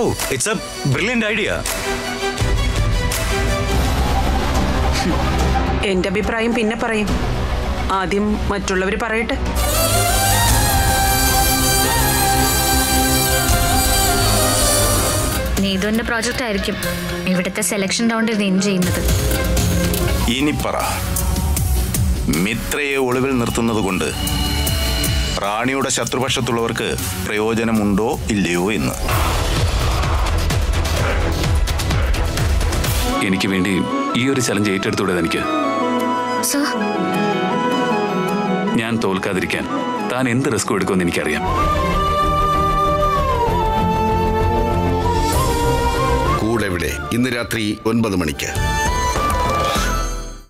it's A brilliant idea എന്റെ അഭിപ്രായം പിന്നെ പറയും ആദ്യം മറ്റുള്ളവർ പറയട്ടെ നീതുവിന്റെ പ്രോജക്റ്റ് ആയിരിക്കും ഇവിടുത്തെ സെലക്ഷൻ റൗണ്ടിൽ വിൻ ചെയ്യുന്നത് ഇനി പറ മിത്രയെ ഒളിവിൽ നിർത്തുന്നത് കൊണ്ട് റാണിയുടെ ശത്രുപക്ഷത്തുള്ളവർക്ക് പ്രയോജനമുണ്ടോ ഇല്ലയോ എന്ന് എനിക്ക് വേണ്ടി ഈ ഒരു ചലഞ്ച് ഏറ്റെടുത്തൂടെ എനിക്ക് സോ ഞാൻ തോൽക്കാതിരിക്കാൻ താൻ എന്ത് റിസ്ക് എടുക്കുമെന്ന് എനിക്കറിയാം കൂടെ ഇവിടെ ഇന്ന് രാത്രി ഒൻപത് മണിക്ക്